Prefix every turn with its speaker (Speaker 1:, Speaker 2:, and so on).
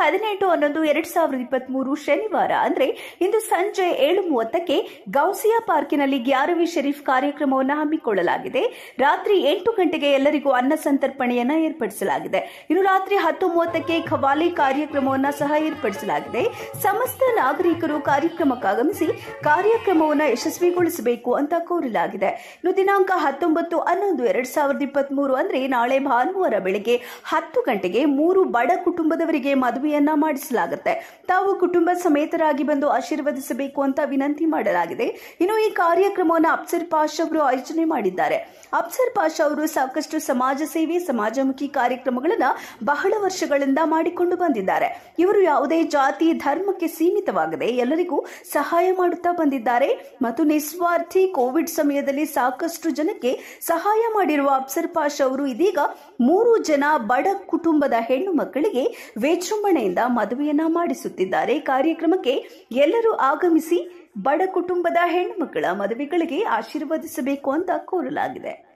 Speaker 1: ಹದಿನೆಂಟು ಹನ್ನೊಂದು ಎರಡ್ ಸಾವಿರದ ಇಪ್ಪತ್ತ್ ಮೂರು ಶನಿವಾರ ಅಂದ್ರೆ ಇಂದು ಸಂಜೆ ಏಳು ಮೂವತ್ತಕ್ಕೆ ಗೌಸಿಯಾ ಪಾರ್ಕಿನಲ್ಲಿ ಗ್ಯಾರವಿ ಶರೀಫ್ ಕಾರ್ಯಕ್ರಮವನ್ನು ಹಮ್ಮಿಕೊಳ್ಳಲಾಗಿದೆ ರಾತ್ರಿ ಎಂಟು ಗಂಟೆಗೆ ಎಲ್ಲರಿಗೂ ಅನ್ನ ಸಂತರ್ಪಣೆಯನ್ನ ಏರ್ಪಡಿಸಲಾಗಿದೆ ಇನ್ನು ರಾತ್ರಿ ಹತ್ತು ಮೂವತ್ತಕ್ಕೆ ಖವಾಲಿ ಕಾರ್ಯಕ್ರಮವನ್ನ ಸಹ ಏರ್ಪಡಿಸಲಾಗಿದೆ ಸಮಸ್ತ ನಾಗರಿಕರು ಕಾರ್ಯಕ್ರಮಕ್ಕಾಗಮಿಸಿ ಕಾರ್ಯಕ್ರಮವನ್ನು ಯಶಸ್ವಿಗೊಳಿಸಬೇಕು ಅಂತ ಕೋರಲಾಗಿದೆ ಇನ್ನು ದಿನಾಂಕ ಹತ್ತೊಂಬತ್ತು ಹನ್ನೊಂದು ಎರಡ್ ಸಾವಿರದ ಇಪ್ಪತ್ತ್ ಮೂರು ಅಂದ್ರೆ ನಾಳೆ ಭಾನುವಾರ ಬೆಳಗ್ಗೆ ಹತ್ತು ಗಂಟೆಗೆ ಮೂರು ಬಡ ಕುಟುಂಬದವರಿಗೆ ಮದುವೆಯನ್ನ ಮಾಡಿಸಲಾಗುತ್ತೆ ತಾವು ಕುಟುಂಬ ಸಮೇತರಾಗಿ ಬಂದು ಆಶೀರ್ವದಿಸಬೇಕು ಅಂತ ವಿನಂತಿ ಮಾಡಲಾಗಿದೆ ಇನ್ನು ಈ ಕಾರ್ಯಕ್ರಮವನ್ನು ಅಫ್ಸರ್ ಪಾಷ್ ಅವರು ಆಯೋಜನೆ ಮಾಡಿದ್ದಾರೆ ಅಫ್ಸರ್ ಪಾಷ್ ಅವರು ಸಾಕಷ್ಟು ಸಮಾಜ ಸೇವೆ ಸಮಾಜಮುಖಿ ಕಾರ್ಯಕ್ರಮಗಳನ್ನ ಬಹಳ ವರ್ಷಗಳಿಂದ ಮಾಡಿಕೊಂಡು ಬಂದಿದ್ದಾರೆ ಇವರು ಯಾವುದೇ ಜಾತಿ ಧರ್ಮಕ್ಕೆ ಸೀಮಿತವಾಗದೆ ಎಲ್ಲರಿಗೂ ಸಹಾಯ ಮಾಡುತ್ತಾ ಬಂದಿದ್ದಾರೆ ಮತ್ತು ನಿಸ್ವಾರ್ಥಿ ಕೋವಿಡ್ ಸಮಯದಲ್ಲಿ ಸಾಕಷ್ಟು ಜನಕ್ಕೆ ಸಹಾಯ ಮಾಡಿರುವ ಅಫ್ಸರ್ ಪಾಷ್ ಅವರು ಇದೀಗ ಮೂರು ಜನ ಬಡ ಕುಟುಂಬದ ಹೆಣ್ಣು ಮಕ್ಕಳಿಗೆ ವಿಜೃಂಭಣೆಯಿಂದ ಮದುವೆಯನ್ನ ಮಾಡಿಸುತ್ತಿದ್ದಾರೆ ಕಾರ್ಯಕ್ರಮಕ್ಕೆ ಎಲ್ಲರೂ ಆಗಮಿಸಿ ಬಡ ಕುಟುಂಬದ ಹೆಣ್ಣು ಮಕ್ಕಳ ಮದುವೆಗಳಿಗೆ ಆಶೀರ್ವದಿಸಬೇಕು ಅಂತ ಕೋರಲಾಗಿದೆ